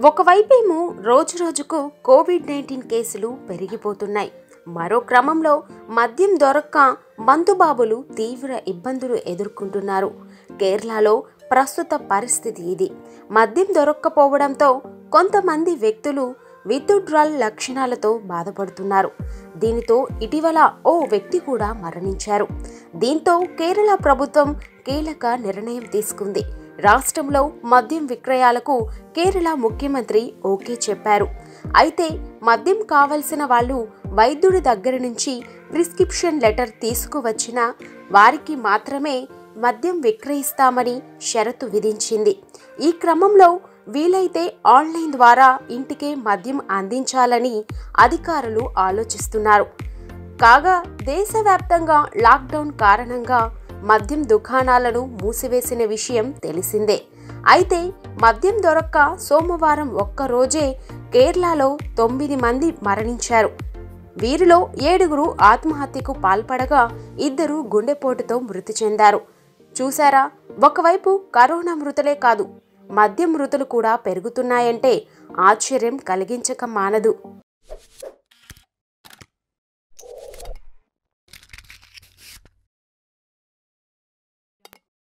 ఒకవైపేమో రోజురోజుకు Covid nineteen కేసులు పెరిగిపోతున్నాయి మరో క్రమంలో మద్యం దొరక్క మందుబాబులు తీవ్ర ఇబ్బందులు ఎదుర్కొంటున్నారు కేరళలో ప్రస్తుత పరిస్థితి ఇది మద్యం దొరక్కపోవడంతో కొంతమంది వ్యక్తులు విద్యుడ్రాల్ లక్షణాలతో బాధపడుతున్నారు దీనితో ఇటీవల ఓ వ్యక్తి కూడా మరణించారు దీంతో కేరళ ప్రభుత్వం కీలక నిర్ణయం తీసుకుంది రాష్ట్రంలో మద్యం విక్రయాలకు కేరళ ముఖ్యమంత్రి ఓకే చెప్పారు అయితే మద్యం కావలసిన వాళ్ళు వైద్యుడి దగ్గర నుంచి ప్రిస్క్రిప్షన్ లెటర్ తీసుకువచ్చిన వారికి మాత్రమే మద్యం విక్రయిస్తామని షరతు విధించింది ఈ క్రమంలో వీలైతే ఆన్లైన్ ద్వారా ఇంటికే మద్యం అందించాలని అధికారులు ఆలోచిస్తున్నారు కాగా దేశవ్యాప్తంగా లాక్డౌన్ కారణంగా మద్యం దుకాణాలను మూసివేసిన విషయం తెలిసిందే అయితే మద్యం దొరక్క సోమవారం ఒక్కరోజే కేరళలో తొమ్మిది మంది మరణించారు వీరిలో ఏడుగురు ఆత్మహత్యకు పాల్పడగా ఇద్దరు గుండెపోటుతో మృతి చెందారు చూసారా ఒకవైపు కరోనా మృతులే కాదు మద్యం మృతులు కూడా పెరుగుతున్నాయంటే ఆశ్చర్యం కలిగించక మానదు